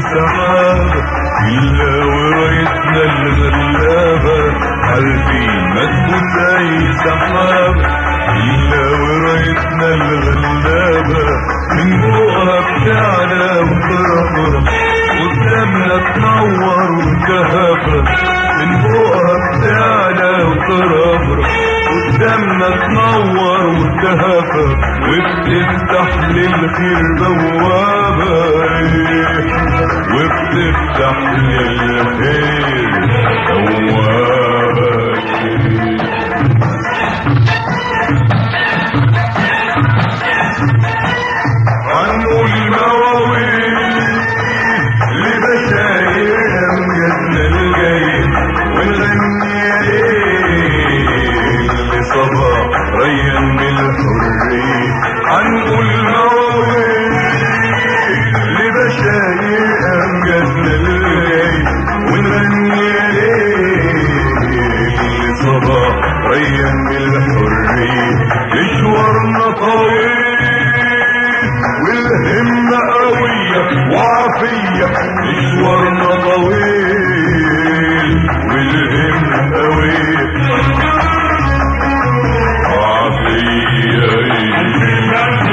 السحابة إلا ورايتنا الغلابة عارفين ما تفوت أي سحابة إلا ورايتنا الغلابة من فوقها بتعلى وترفرف قدامنا تنور وتهفى من فوقها بتعلى وترفرف قدامنا تنور وتهفى وبتفتح للخير بوابة وبتفتح للخير بوابة هنقول مواويل لبشاير أمجدنا الجاي ونغني ليل لصباح ريان بالحرية هنقول مواويل لبشاير أمجدنا الجاي ونغني ليل لصباح ريان بالحرية مشوارنا طويل والهمة قوية وعافية مشوارنا طويل والهمة قوية وعافية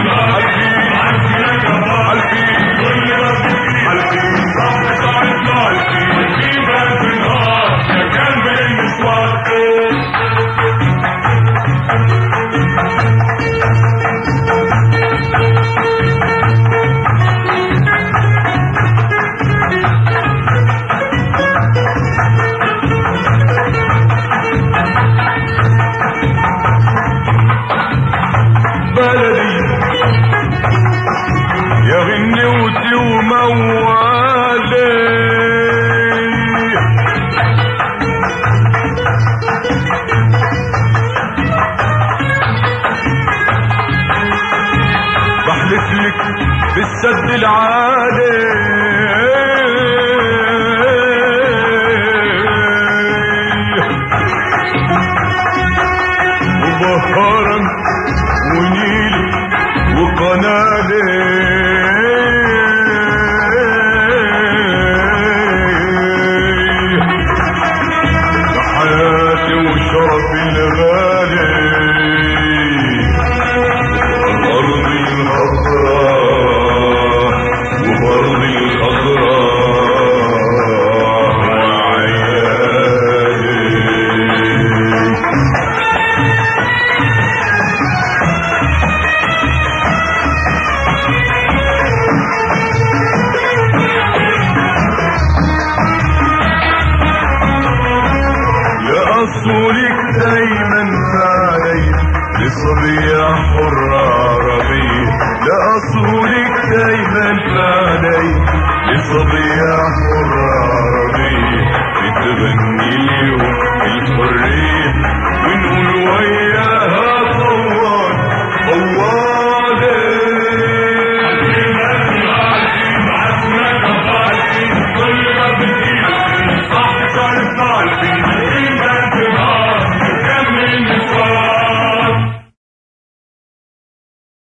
بلدي يا غنوتي وموالي بحلف لك بالسد العالي وبهارا ونيل وقنالي حياتي وشرفي الغالي الأرض الخضراء وبرض الخضراء وعيالي لأصولك دايما علي لصبية حرة عربية لأصولك دايما علي لصبية